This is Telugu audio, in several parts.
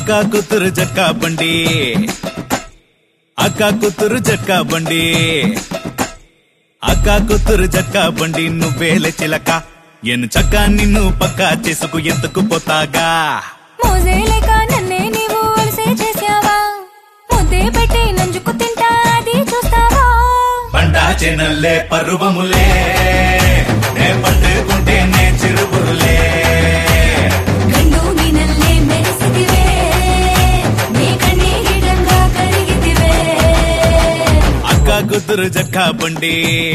అక్క కూతురు జక్క బండి అక్క కూతురు జక్క బండి అక్క కూతురు జక్క బండి నువ్వేలే చిలక ఎను చక్క నిన్ను పక్క చేసుకు ఎందుకు పోతాగా మోజే లేక నన్నే నీవు అలసే చేసావా ముద్దే పెట్టి నంజుకు తింటా అది చూస్తావా పండా చెనల్లే పర్వములే నే పట్టుకుంటే నే చిరుబురులే గండు నీనల్లే మెరిసితివే నీ కన్నీరిడంగా కరిగితివే అక్క కూతురు జక్క బండి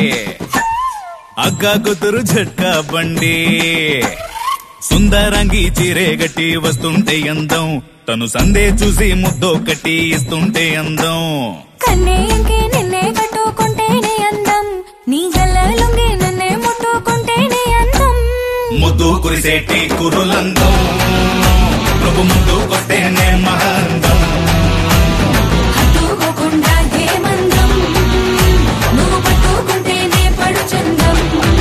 అక్క కూతురు జక్క బండి సుందరంగి చీరే గట్టి వస్తుంటే అందం తను సందే చూసి ముద్దో కట్టి ఇస్తుంటే అందం కన్నే ఇంకే నిన్నే కట్టుకుంటేనే అందం నీ గల్ల లుంగి నన్నే ముట్టుకుంటేనే అందం ముద్దు కురిసేటి కురులందం ప్రభు ముందుకొస్తేనే మహాందం హత్తుకోకుండా ఏమందం నువ్వు పట్టుకుంటేనే పడు చందం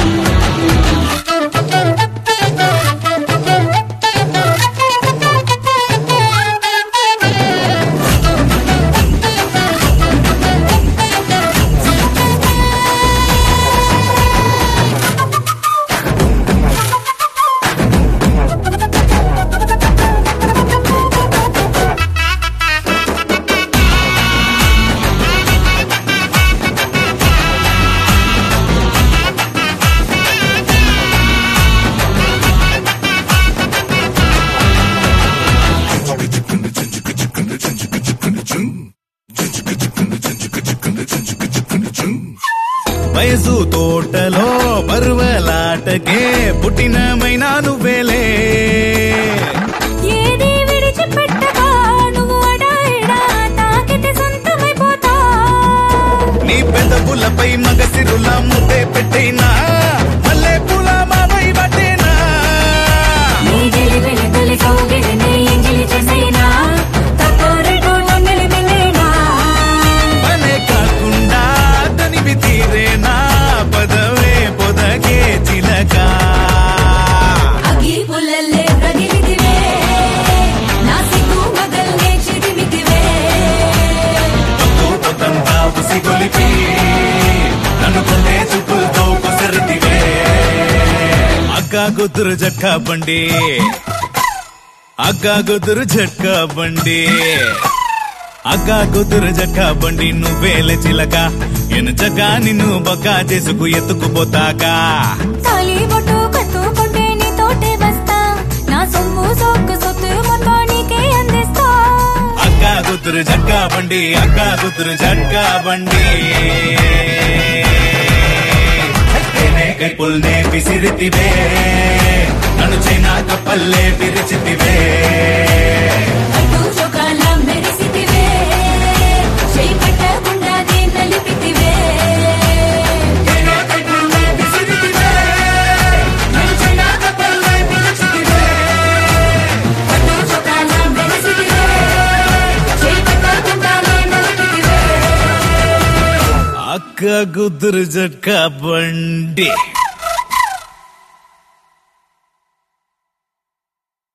వయసు తోటలో పర్వలాటకే పుట్టినమైనా నువ్వేలే ఏది విడిచిపెట్టగా నువ్వు అడాయిడా తాకితే సొంతమైపోతా నీ పెదవులపై మగసిరుల ముద్దే పెట్టైనా మల్లె పూల మావై పట్టేనా నీ జిలిబిలి తొలి కౌగిలిని ఎంగిలి చేసేనా తక్కువ నన్నెలి మింగేనా పనే కాకుండా తనివి తీరేనా పదవే పొదగే చిలక అగ్గి పుల్లల్లే రగిలిదివే నా సిగ్గు మగల్నే చిదిమితివే పొత్తంతా ఉసి కొలిపి నన్ను కొండే చూపులతో కొసరితివే అక్క కూతురు జక్క బండి అక్క కూతురు జక్క బండి అక్క కూతురు జక్క బండి నువ్వేల చిలక ఎను జక్క నిన్ను బక్క చేసుకు ఎత్తుకుపోతాగా తాలి బొట్టు కట్టుకుంటే నీతోటే వస్తా నా సొమ్ము సొక్కు సొత్తు మొత్తం నీకే అందిస్తా అక్క కూతురు జక్క బండి అక్క కూతురు జక్క బండి కైపుల్నే విసిరితివే నన్ను చైనా కప్పల్లే విరిచితివే అడ్డు చొక్కాల మెరిసితివే చేయి పట్టకుండా నలిపితివే అడ్డు చొక్కాల మెరిసితివే చేయి పట్టకుండా నలిపితివే అక్క కూతురు జక్క బండి